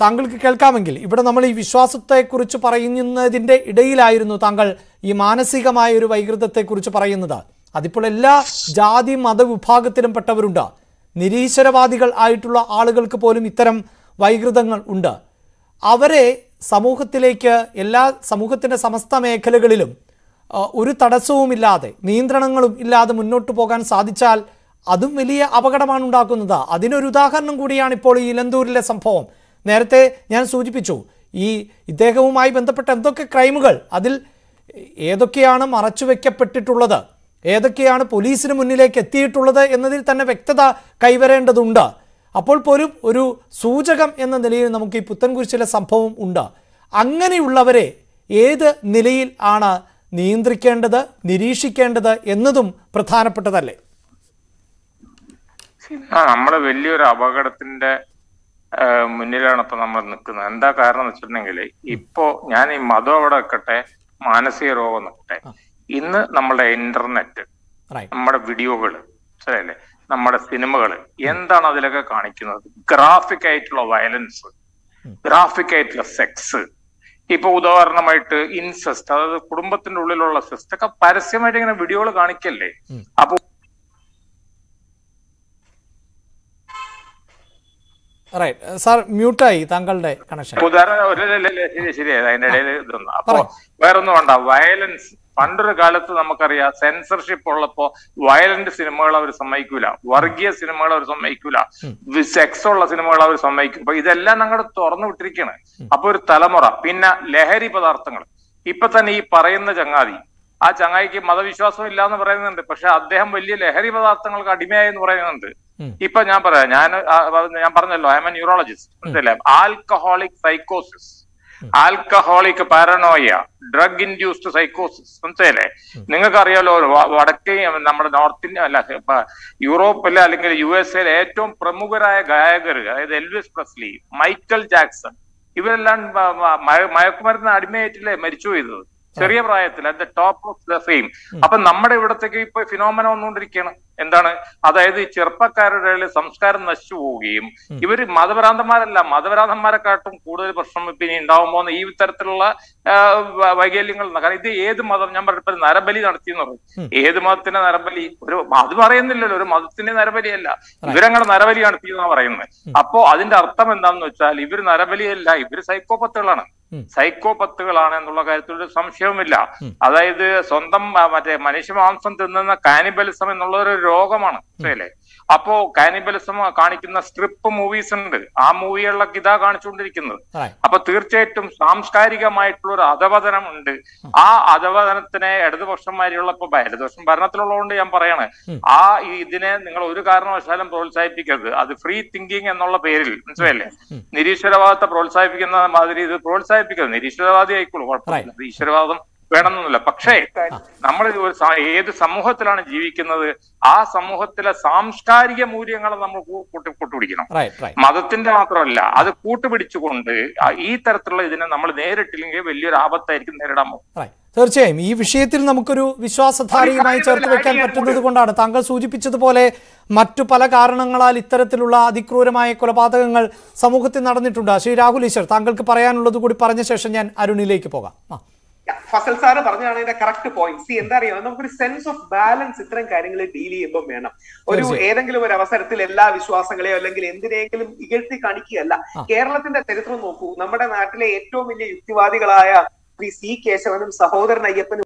താങ്കൾക്ക് കേൾക്കാമെങ്കിൽ ഇവിടെ നമ്മൾ ഈ വിശ്വാസത്തെക്കുറിച്ച് പറയുന്നതിൻ്റെ ഇടയിലായിരുന്നു താങ്കൾ ഈ മാനസികമായ ഒരു വൈകൃതത്തെക്കുറിച്ച് പറയുന്നത് അതിപ്പോൾ എല്ലാ ജാതി മതവിഭാഗത്തിലും പെട്ടവരുണ്ട് നിരീശ്വരവാദികൾ ആയിട്ടുള്ള ആളുകൾക്ക് പോലും ഇത്തരം വൈകൃതങ്ങൾ ഉണ്ട് അവരെ സമൂഹത്തിലേക്ക് എല്ലാ സമൂഹത്തിൻ്റെ സമസ്ത മേഖലകളിലും ആ, ഒരു തടസ്സവുമില്ലാതെ നിയന്ത്രണങ്ങളും ഇല്ലാതെ മുന്നോട്ട് പോകാൻ സാധിച്ചാൽ അതും വലിയ അപകടമാണ് ഉണ്ടാക്കുന്നത് അതിനൊരു ഉദാഹരണം കൂടിയാണ് ഇപ്പോൾ ഈ ഇലന്തൂരിലെ സംഭവം നേരത്തെ ഞാൻ സൂചിപ്പിച്ചു ഈ ഇദ്ദേഹവുമായി ബന്ധപ്പെട്ട എന്തൊക്കെ ക്രൈമുകൾ അതിൽ ഏതൊക്കെയാണ് മറച്ചുവെക്കപ്പെട്ടിട്ടുള്ളത് ഏതൊക്കെയാണ് പോലീസിന് മുന്നിലേക്ക് എത്തിയിട്ടുള്ളത് എന്നതിൽ തന്നെ വ്യക്തത കൈവരേണ്ടതുണ്ട് അപ്പോൾ പോലും ഒരു സൂചകം എന്ന നിലയിൽ നമുക്ക് ഈ പുത്തൻകുരിശിലെ സംഭവം ഉണ്ട് അങ്ങനെയുള്ളവരെ ഏത് നിലയിൽ ആണ് നിയന്ത്രിക്കേണ്ടത് നിരീക്ഷിക്കേണ്ടത് എന്നതും പ്രധാനപ്പെട്ടതല്ലേ ആ നമ്മള് വലിയൊരു അപകടത്തിന്റെ ആ, മുന്നിലാണ് ഇപ്പൊ നമ്മൾ നിൽക്കുന്നത് എന്താ കാരണം എന്ന് വെച്ചിട്ടുണ്ടെങ്കിൽ ഇപ്പോ ഞാൻ ഈ മതം അവിടെ വെക്കട്ടെ മാനസിക രോഗം നിൽക്കട്ടെ ഇന്ന് നമ്മുടെ ഇന്റർനെറ്റ് റൈറ്റ് നമ്മുടെ വീഡിയോകള് ശരിയല്ലേ നമ്മുടെ സിനിമകള് എന്താണ് അതിലൊക്കെ കാണിക്കുന്നത് ഗ്രാഫിക് ആയിട്ടുള്ള വയലൻസ് ഗ്രാഫിക് ആയിട്ടുള്ള സെക്സ് ഇപ്പൊ ഉദാഹരണമായിട്ട് ഇൻസെസ്റ്റ് അതായത് കുടുംബത്തിന്റെ ഉള്ളിലുള്ള സെസ്റ്റ് ഒക്കെ പരസ്യമായിട്ട് ഇങ്ങനെ വീഡിയോകൾ കാണിക്കല്ലേ അപ്പൊ റൈറ്റ് സാർ മ്യൂട്ടായി താങ്കളുടെ കണക്ഷൻ ഉദാഹരണം ഒരു ഇല്ല, ഇല്ല, ശരി ശരിയായത് അതിന്റെ ഇടയിൽ ഇതൊന്നും അപ്പൊ വേറൊന്നും വേണ്ട വയലൻസ് പണ്ടൊരു കാലത്ത് നമുക്കറിയാം സെൻസർഷിപ്പ് ഉള്ളപ്പോ വയലന്റ് സിനിമകൾ അവർ സമ്മതിക്കൂല വർഗീയ സിനിമകൾ അവർ സമ്മതിക്കൂല സെക്സ് ഉള്ള സിനിമകൾ അവർ സമ്മതിക്കും അപ്പൊ ഇതെല്ലാം ഞങ്ങളുടെ തുറന്നു വിട്ടിരിക്കുകയാണ് അപ്പൊ ഒരു തലമുറ പിന്നെ ലഹരി പദാർത്ഥങ്ങൾ ഇപ്പൊ തന്നെ ഈ പറയുന്ന ചങ്ങാതി ആ ചങ്ങായിക്ക് മതവിശ്വാസം ഇല്ല എന്ന് പറയുന്നുണ്ട് പക്ഷെ അദ്ദേഹം വലിയ ലഹരി പദാർത്ഥങ്ങൾക്ക് അടിമയായി എന്ന് പറയുന്നുണ്ട് ഇപ്പൊ ഞാൻ പറയാം ഞാൻ ആ, ഞാൻ പറഞ്ഞല്ലോ ഐ എം എ ന്യൂറോളജിസ്റ്റ് മനസ്സിലെ alcoholic സൈക്കോസിസ് alcoholic paranoia drug induced സൈക്കോസിസ് മനസ്സിലേ നിങ്ങൾക്ക് അറിയാലോ വ- വടക്കേ നമ്മുടെ നോർത്ത് ഇന്ത്യ അല്ല ഇപ്പൊ യൂറോപ്പിലെ അല്ലെങ്കിൽ യു എസ് എയിലെ ഏറ്റവും പ്രമുഖരായ ഗായകർ അതായത് എൽവിസ് പ്രസ്ലി മൈക്കൽ ജാക്സൺ ഇവരെല്ലാം മ- മ- മയ- മയക്കുമരുന്ന് അടിമയായിട്ടില്ലേ മരിച്ചു ചെയ്തത് ചെറിയ പ്രായത്തിൽ at the top of the fame അപ്പൊ നമ്മുടെ ഇവിടത്തേക്ക് ഇപ്പൊ ഫിനോമന വന്നുകൊണ്ടിരിക്കുകയാണ് എന്താണ് അതായത് ഈ ചെറുപ്പക്കാരുടെ ഇടയിൽ സംസ്കാരം നശിച്ചു പോവുകയും ഇവര് മതഭ്രാന്തന്മാരല്ല മതഭ്രാന്തന്മാരെക്കാട്ടും കൂടുതൽ പ്രശ്നം ഇപ്പൊ ഇനി ഉണ്ടാവുമ്പോ ഈ തരത്തിലുള്ള ആ, വ- വൈകല്യങ്ങൾ ഉണ്ട്. കാരണം ഇത് ഏത് മതം ഞാൻ പറഞ്ഞപ്പോ നരബലി നടത്തി എന്ന് പറയും ഏത് മതത്തിന്റെ നരബലി ഒരു അത് പറയുന്നില്ലല്ലോ ഒരു മതത്തിന്റെ നരബലിയല്ല ഇവരങ്ങനെ നരബലി നടത്തിയെന്നാ പറയുന്നത് അപ്പോ അതിന്റെ അർത്ഥം എന്താണെന്ന് വെച്ചാൽ ഇവര് നരബലിയല്ല ഇവര് സൈക്കോപത്തുകളാണ് സൈക്കോപത്തുകളാണ് എന്നുള്ള കാര്യത്തിൽ ഒരു സംശയവുമില്ല അതായത് സ്വന്തം ആ, മറ്റേ മനുഷ്യമാംസം തിന്നുന്ന കാനിബലിസം എന്നുള്ള ഒരു രോഗമാണ് മനസ്സിലായില്ലേ അപ്പോ കാനിബലിസം കാണിക്കുന്ന സ്ട്രിപ്പ് മൂവീസ് ഉണ്ട് ആ മൂവികളിലൊക്കെ ഇതാ കാണിച്ചുകൊണ്ടിരിക്കുന്നത് റൈറ്റ് അപ്പൊ തീർച്ചയായിട്ടും സാംസ്കാരികമായിട്ടുള്ള ഒരു അധപതനം ഉണ്ട് ആ അധപതനത്തിനെ ഇടതുപക്ഷന്മാരുള്ളപ്പോ ഇടതുപക്ഷം ഭരണത്തിലുള്ളതുകൊണ്ട് ഞാൻ പറയാണ് ആ ഈ ഇതിനെ നിങ്ങൾ ഒരു കാരണവശാലും പ്രോത്സാഹിപ്പിക്കരുത് അത് ഫ്രീ തിങ്കിങ് എന്നുള്ള പേരിൽ മനസ്സിലല്ലേ നിരീശ്വരവാദത്തെ പ്രോത്സാഹിപ്പിക്കുന്ന മാതിരി ഇത് പ്രോത്സാഹിപ്പിക്കരുത് നിരീശ്വരവാദി ആയിക്കോളൂ കുഴപ്പമില്ല നിരീശ്വരവാദം വേണമെന്നൊന്നുമില്ല പക്ഷേ നമ്മൾ ഒരു സ- ഏത് സമൂഹത്തിലാണ് ജീവിക്കുന്നത് ആ സമൂഹത്തിലെ സാംസ്കാരിക മൂല്യങ്ങളെ നമ്മൾ കൂ- കൂട്ടി കൂട്ടുപിടിക്കണം റൈറ്റ് റൈറ്റ് മതത്തിന്റെ മാത്രമല്ല അത് കൂട്ടുപിടിച്ചുകൊണ്ട് ആ- ഈ തരത്തിലുള്ള ഇതിനെ നമ്മൾ നേരിട്ടില്ലെങ്കിൽ വലിയൊരു ആപത്തായിരിക്കും നേരിടാൻ പോകും റൈറ്റ് തീർച്ചയായും ഈ വിഷയത്തിൽ നമുക്കൊരു വിശ്വാസധാരയുമായി ചേർത്ത് വെക്കാൻ പറ്റുന്നത് കൊണ്ടാണ് താങ്കൾ സൂചിപ്പിച്ചതുപോലെ മറ്റു പല കാരണങ്ങളാൽ ഇത്തരത്തിലുള്ള അതിക്രൂരമായ കൊലപാതകങ്ങൾ സമൂഹത്തിൽ നടന്നിട്ടുണ്ട് ശ്രീ രാഹുൽ ഈശ്വർ താങ്കൾക്ക് പറയാനുള്ളത് കൂടി പറഞ്ഞ ശേഷം ഞാൻ അരുണിലേക്ക് പോകാം ആ ഫസൽ സാറ് പറഞ്ഞാണ് ഇതിന്റെ കറക്റ്റ് പോയിന്റ് സി എന്താ അറിയാം നമുക്കൊരു സെൻസ് ഓഫ് ബാലൻസ് ഇത്തരം കാര്യങ്ങളിൽ ഡീൽ ചെയ്യുമ്പോൾ വേണം ഒരു തീർച്ചയായും. ഏതെങ്കിലും ഒരു അവസരത്തിൽ എല്ലാ വിശ്വാസങ്ങളെയോ അല്ലെങ്കിൽ എന്തിനെങ്കിലും ഇകഴ്ത്തി കാണിക്കുകയല്ല കേരളത്തിന്റെ ചരിത്രം നോക്കൂ നമ്മുടെ നാട്ടിലെ ഏറ്റവും വലിയ യുക്തിവാദികളായ ശ്രീ സി കേശവനും സഹോദരൻ അയ്യപ്പനും